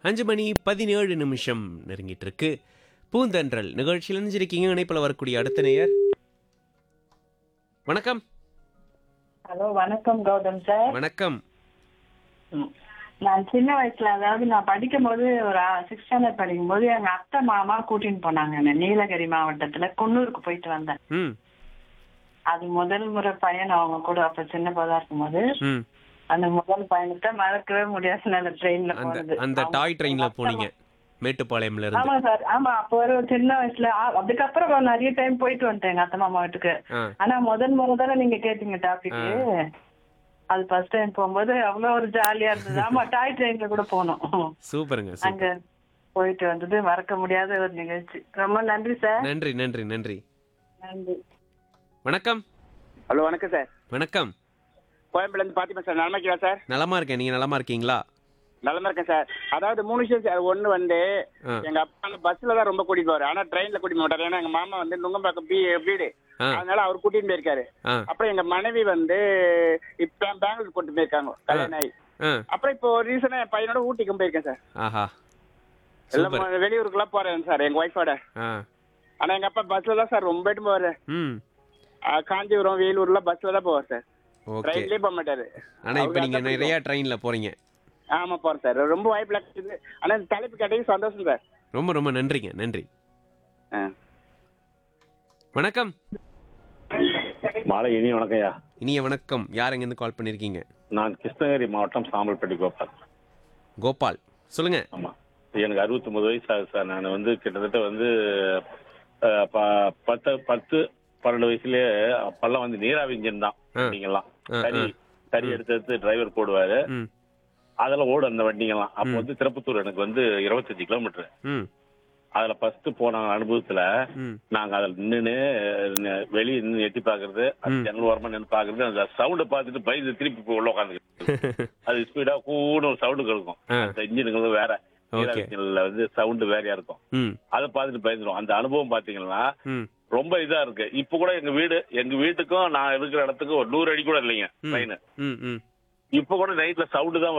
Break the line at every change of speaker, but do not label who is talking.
அஞ்சு மணி பதினேழு நிமிஷம் நெருங்கிட்டு இருக்கு பூந்தன்றல் நிகழ்ச்சியில் நினைஞ்சிருக்கீங்க இணைப்பில் வரக்கூடிய அடுத்த நேயர் வணக்கம்
ஹலோ வணக்கம் கௌதம் சார்
வணக்கம்
நான் சின்ன வயசுல அதாவது நான் படிக்கும் போது ஒரு சிக்ஸ் ஸ்டாண்டர்ட் படிக்கும் போது எங்க அத்தை மாமா கூட்டின்னு போனாங்க என்ன நீலகிரி மாவட்டத்துல குன்னூருக்கு போயிட்டு வந்தேன்
ம்
அது முதல் முறை பயணம் அவங்க கூட அப்ப சின்ன போதா இருக்கும்போது
ம்
அந்த முதல் பயணத்தை மறக்கவே முடியாது அந்த ட்ரெயின்ல
அந்த
போனது
அந்த டாய் ட்ரெயின்ல போனீங்க மேட்டுப்பாளையம்ல இருந்து
ஆமா சார் ஆமா அப்ப ஒரு சின்ன வயசுல ஆ- அதுக்கப்புறம் நான் நிறைய டைம் போயிட்டு வந்துட்டேன் எங்க அத்தை மாமா வீட்டுக்கு
ஆ
ஆனா முதல் முறை தானே நீங்க கேட்டீங்க டாபிக் அது ஃபர்ஸ்ட் டைம் போகும்போது அவ்வளவு ஒரு ஜாலியா இருந்தது ஆமா டாய் ட்ரெயின்ல கூட போனோம்
சூப்பருங்க
அங்க
சூப்பர்
போயிட்டு வந்தது மறக்க முடியாத ஒரு நிகழ்ச்சி ரொம்ப நன்றி சார்
நன்றி நன்றி நன்றி
நன்றி
வணக்கம்
ஹலோ வணக்கம் சார்
வணக்கம்
கோயம்புல இருந்து பாத்திமா சார் நலமா இருக்கீங்களா சார்
நலமா இருக்கேன் நீங்க நலமா இருக்கீங்களா
நலமா இருக்கேன் சார் அதாவது மூணு விஷயம் சார் ஒண்ணு வந்து
ஆ.
எங்க அப்பா வந்து பஸ்ல தான் ரொம்ப கூட்டிட்டு போவாரு ஆனா ட்ரெயின்ல கூட்டிட்டு மாட்டாரு ஏன்னா எங்க மாமா வந்து நுங்கம்பாக்கம் பீ வீடு
ஆ
அதனால அவர் கூட்டிட்டு போயிருக்காரு
ஆ
அப்புறம் எங்க மனைவி வந்து இப்ப பெங்களூர் கூட்டிட்டு போயிருக்காங்க கல்யாணம் ஆகி
ஆ
அப்புறம் இப்போ ரீசனா என் பையனோட ஊட்டிக்கும் போயிருக்கேன் சார்
ஆஹா
எல்லாம்
சூப்பர்
வெளியூருக்குலாம் போறேன் சார் எங்க ஒய்ஃபோட
ஆ
ஆனா எங்க அப்பா பஸ்ல தான் சார் ரொம்ப இட்டு போவாரு
ம்
ஆ, காஞ்சிபுரம் வேலூர்லாம் பஸ்ல தான் போவார் சார்
ஓகே
ட்ரெயின்லயே போக மாட்டாரு
ஆனா இப்போ
அவருக்கு
நீங்க
அதான்
நிறைய ட்ரெயின்ல போறீங்க
ஆமா போறேன் சார் ரொம்ப வாய்ப்பு கிடைச்சது ஆனா இந்த தலைப்பு கேட்டது சந்தோஷம் சார்
ரொம்ப ரொம்ப நன்றிங்க நன்றி
ஆ.
வணக்கம்
மாலை இனி வணக்கம்யா
இனிய வணக்கம் யார் எங்கேருந்து கால் பண்ணியிருக்கீங்க
நான் கிருஷ்ணகிரி மாவட்டம் சாம்பல்பட்டி கோபால்
கோபால் சொல்லுங்க
ஆமாம் எனக்கு அறுபத்தொம்பது வயசு ஆகுது சார் நான் வந்து கிட்டத்தட்ட வந்து அஹ், ப- பத்து பத்து பன்னெண்டு வயசுலயே அப்பெல்லாம் வந்து நீராவி இன்ஜின் தான்
ஆ.
வண்டிங்கெல்லாம்
ஆ,
சரி
ஆ.
சரி எடுத்து எடுத்து டிரைவர் போடுவாரு
ம்
அதில் ஓடும் அந்த வண்டிங்கெல்லாம் அப்போ
ம்.
வந்து திருப்பத்தூர் எனக்கு வந்து இருபத்தஞ்சு கிலோமீட்டர்
ம்
அதில் ஃபர்ஸ்ட் போன அனுபவத்தில்
ம்
நாங்கள் அதில் நின்று வெளியே நின்று எட்டி பார்க்கறது அது
ம்.
ஜன்னல் ஓரமாக நின்று பார்க்கறது அந்த சவுண்டை பார்த்துட்டு பயந்து திருப்பி போய் உள்ள உட்காந்துக்கிட்டு அது ஸ்பீடா கூன்னு ஒரு சவுண்டு கேட்கும்
ஆ.
அந்த இன்ஜினுங்களும் வேற
ஓகே
நீராவில வந்து சவுண்டு வேறையா இருக்கும்
ம்
அதை பார்த்துட்டு பயந்துரும் அந்த அனுபவம் பாத்தீங்கன்னா
ம்
ரொம்ப இதா இருக்கு இப்ப கூட எங்க வீடு எங்க வீட்டுக்கும் நான் இருக்கிற இடத்துக்கும் ஒரு நூறு அடி கூட இல்லைங்க
ம்.
ட்ரெயின்
ம் ம்
இப்ப கூட நைட்ல சவுண்டு தான்